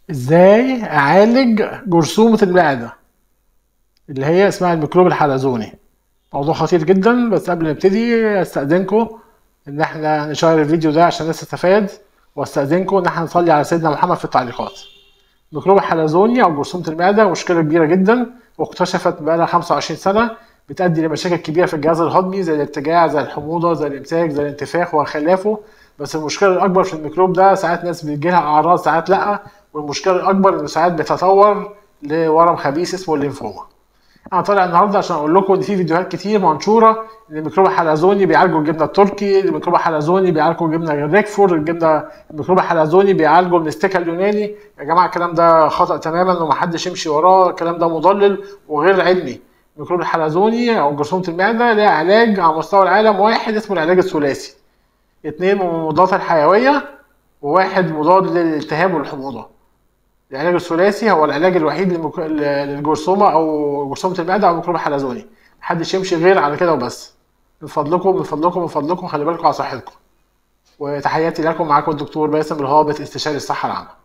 ازاي اعالج جرثومة المعدة اللي هي اسمها الميكروب الحلزوني موضوع خطير جدا بس قبل ما نبتدي استأذنكم ان احنا نشير الفيديو ده عشان الناس تستفاد واستأذنكم ان احنا نصلي على سيدنا محمد في التعليقات الميكروب الحلزوني او جرثومة المعدة مشكلة كبيرة جدا واكتشفت بقالها 25 سنة بتؤدي لمشاكل كبيرة في الجهاز الهضمي زي الارتجاع زي الحموضة زي الامساك زي الانتفاخ وخلافه بس المشكلة الأكبر في الميكروب ده ساعات ناس بيجيلها أعراض ساعات لأ والمشكلة الأكبر إنه ساعات بيتطور لورم خبيث اسمه الليمفوما. أنا طالع النهاردة عشان أقول لكم إن في فيديوهات كتير منشورة إن الميكروب الحلزوني بيعالجوا الجبنة التركي، الميكروب الحلزوني بيعالجوا الجبنة الريكفور، الجبنة الميكروب الحلزوني بيعالجوا الاستيكا اليوناني، يا جماعة الكلام ده خطأ تماما ومحدش يمشي وراه، الكلام ده مضلل وغير علمي. الميكروب الحلزوني أو جرثومة المعدة ليها علاج على مستوى العالم واحد اسمه العلاج الثلاثي. اتنين من المضادات الحيوية وواحد مضاد للالتهاب والحموضة العلاج الثلاثي هو العلاج الوحيد للمك... للجرثومة أو جرثومة المعدة أو الميكروب الحلزوني محدش يمشي غير على كده وبس من فضلكم من فضلكم من فضلكم خلي بالكم على صحتكم وتحياتي لكم معاكم الدكتور باسم الهابط استشاري الصحة العامة